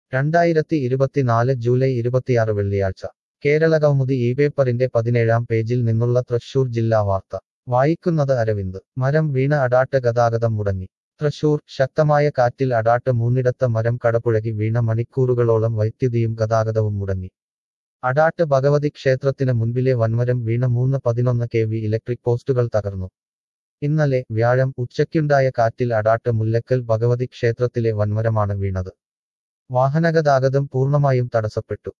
രണ്ടായിരത്തി ഇരുപത്തിനാല് ജൂലൈ ഇരുപത്തിയാറ് വെള്ളിയാഴ്ച കേരള കൗമുദി ഈ പേപ്പറിന്റെ പതിനേഴാം പേജിൽ നിന്നുള്ള തൃശൂർ ജില്ലാ വാർത്ത വായിക്കുന്നത് അരവിന്ദ് മരം വീണ അടാട്ട് ഗതാഗതം മുടങ്ങി തൃശൂർ ശക്തമായ കാറ്റിൽ അടാട്ട് മൂന്നിടത്ത് മരം കടപുഴകി വീണ മണിക്കൂറുകളോളം വൈദ്യുതിയും ഗതാഗതവും മുടങ്ങി അടാട്ട് ഭഗവതി ക്ഷേത്രത്തിന് മുൻപിലെ വൻമരം വീണ മൂന്ന് പതിനൊന്ന് കെ വി ഇലക്ട്രിക് പോസ്റ്റുകൾ തകർന്നു ഇന്നലെ വ്യാഴം ഉച്ചയ്ക്കുണ്ടായ കാറ്റിൽ അടാട്ട് മുല്ലക്കൽ ഭഗവതി ക്ഷേത്രത്തിലെ വൻമരമാണ് വീണത് വാഹനഗതാഗതം പൂർണ്ണമായും തടസ്സപ്പെട്ടു